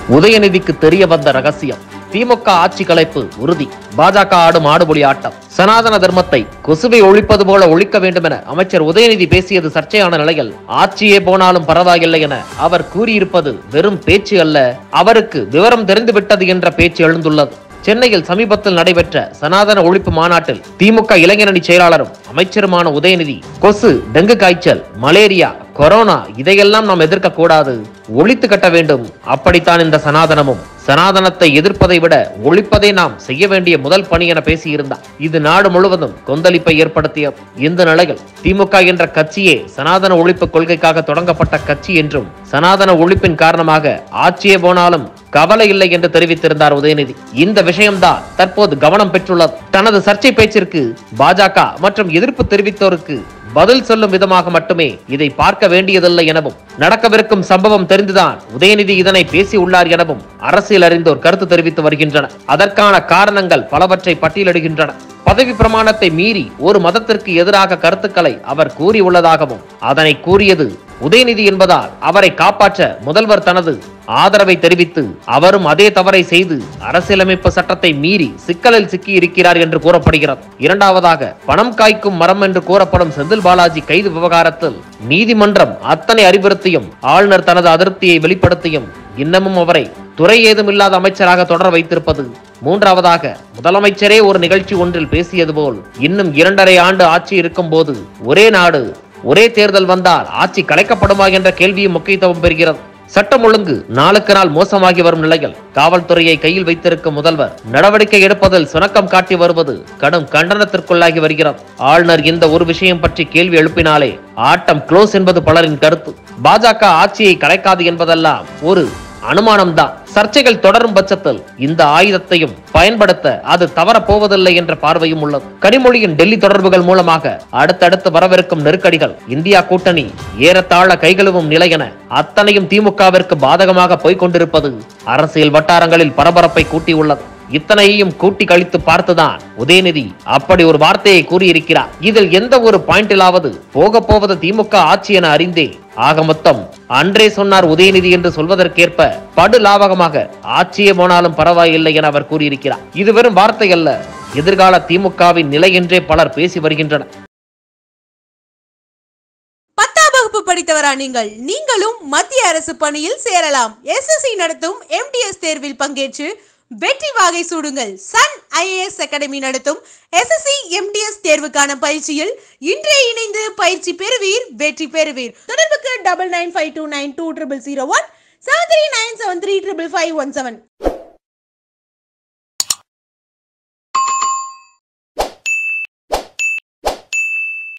உதயநிதிக்கு தெரிய வந்த ரகசியம் திமுக ஆட்சி கலைப்பு உறுதி பாஜக ஆடும் ஆடுபொலி ஆட்டம் சனாதன தர்மத்தை கொசுவை ஒழிப்பது போல ஒழிக்க வேண்டும் என அமைச்சர் உதயநிதி பேசியது சர்ச்சையான நிலையில் ஆட்சியே போனாலும் பரவாயில்லை என அவர் கூறியிருப்பது வெறும் பேச்சு அல்ல அவருக்கு விவரம் தெரிந்துவிட்டது என்ற பேச்சு எழுந்துள்ளது சென்னையில் சமீபத்தில் நடைபெற்ற சனாதன ஒழிப்பு மாநாட்டில் திமுக இளைஞரணி செயலாளரும் அமைச்சருமான உதயநிதி கொசு டெங்கு காய்ச்சல் மலேரியா கொரோனா இதையெல்லாம் நாம் எதிர்க்க கூடாது ஒழித்து கட்ட வேண்டும் அப்படித்தான் இந்த சனாதனமும் சனாதனத்தை எதிர்ப்பதை விட ஒழிப்பதை நாம் செய்ய வேண்டிய முதல் பணி என பேசியிருந்தார் இது நாடு முழுவதும் கொந்தளிப்பை ஏற்படுத்தியது இந்த நிலையில் திமுக என்ற கட்சியே சனாதன ஒழிப்பு கொள்கைக்காக தொடங்கப்பட்ட கட்சி என்றும் சனாதன ஒழிப்பின் காரணமாக ஆட்சியே போனாலும் கவலை இல்லை என்று தெரிவித்திருந்தார் உதயநிதி இந்த விஷயம்தான் தற்போது கவனம் பெற்றுள்ளது தனது சர்ச்சை பேச்சிற்கு பாஜக மற்றும் எதிர்ப்பு தெரிவித்தோருக்கு பதில் சொல்லும் விதமாக மட்டுமே இதை பார்க்க வேண்டியதில்லை எனவும் நடக்கவிருக்கும் சம்பவம் தெரிந்துதான் உதயநிதி இதனை பேசி உள்ளார் எனவும் அரசியல் அறிந்தோர் கருத்து தெரிவித்து வருகின்றனர் அதற்கான காரணங்கள் பலவற்றை பட்டியலிடுகின்றன பதவி பிரமாணத்தை மீறி ஒரு மதத்திற்கு எதிராக கருத்துக்களை அவர் கூறியுள்ளதாகவும் அதனை கூறியது உதயநிதி என்பதால் அவரை காப்பாற்ற முதல்வர் தனது ஆதரவை தெரிவித்து அவரும் அதே தவறை செய்து அரசியலமைப்பு சட்டத்தை மீறி சிக்கலில் சிக்கி இருக்கிறார் என்று கூறப்படுகிறது இரண்டாவதாக பணம் காய்க்கும் மரம் என்று கூறப்படும் செந்தில் பாலாஜி கைது விவகாரத்தில் நீதிமன்றம் அத்தனை அறிவுறுத்தியும் ஆளுநர் தனது அதிருப்தியை வெளிப்படுத்தியும் இன்னமும் அவரை துறை ஏதும் இல்லாத அமைச்சராக தொடர வைத்திருப்பது மூன்றாவதாக முதலமைச்சரே ஒரு நிகழ்ச்சி ஒன்றில் பேசியது போல் இன்னும் இரண்டரை ஆண்டு ஆட்சி இருக்கும் போது ஒரே நாடு ஒரே தேர்தல் வந்தால் ஆட்சி கலைக்கப்படுமா என்ற கேள்வியும் முக்கியத்துவம் பெறுகிறது சட்டம் ஒழுங்கு நாளுக்கு நாள் மோசமாகி வரும் நிலையில் காவல்துறையை கையில் வைத்திருக்கும் முதல்வர் நடவடிக்கை எடுப்பதில் சுணக்கம் காட்டி வருவது கடும் கண்டனத்திற்குள்ளாகி வருகிறது ஆளுநர் இந்த ஒரு விஷயம் பற்றி கேள்வி எழுப்பினாலே ஆட்டம் க்ளோஸ் என்பது பலரின் கருத்து பாஜக ஆட்சியை கலைக்காது என்பதெல்லாம் ஒரு அனுமானம்தான் சர்ச்சைகள் தொடரும் பட்சத்தில் இந்த ஆயுதத்தையும் பயன்படுத்த அது தவறப் போவதில்லை என்ற பார்வையும் உள்ளது கனிமொழியின் டெல்லி தொடர்புகள் மூலமாக அடுத்தடுத்து வரவிருக்கும் நெருக்கடிகள் இந்தியா கூட்டணி ஏறத்தாழ கைகழுவும் நிலை என அத்தனையும் திமுகவிற்கு பாதகமாக போய்க் கொண்டிருப்பது அரசியல் வட்டாரங்களில் பரபரப்பை கூட்டியுள்ளது இத்தனையையும் கூட்டி கழித்து பார்த்துதான் உதயநிதி அப்படி ஒரு வார்த்தையை கூறியிருக்கிறார் இதில் எந்த ஒரு பாயிண்டிலாவது போக போவது திமுக ஆட்சி என அறிந்தே ஆக மொத்தம் அன்றே சொன்னார் உதயநிதி என்று சொல்வதற்கேற்ப படு லாவகமாக ஆட்சியே போனாலும் பரவாயில்லை என அவர் கூறியிருக்கிறார் இது வெறும் வார்த்தை அல்ல எதிர்கால திமுகவின் நிலை என்றே பலர் பேசி வருகின்றனர் பத்தாம் வகுப்பு படித்தவரா நீங்கள் நீங்களும் மத்திய அரசு பணியில் சேரலாம் எஸ்எஸ்சி நடத்தும் எம்டிஎஸ் தேர்வில் பங்கேற்று வெற்றி வாகை சூடுங்கள் சன் ஐஏஎஸ் அகாடமி நடத்தும் எஸ்எஸ்சி எம்டிஎஸ் தேர்வுக்கான பயிற்சியில் இன்றே இணைந்து பயிற்சி பெறுவீர் வெற்றி பெறுவீர் தொடர்புக்கு double nine five two nine two triple zero one seven three nine seven three triple five one seven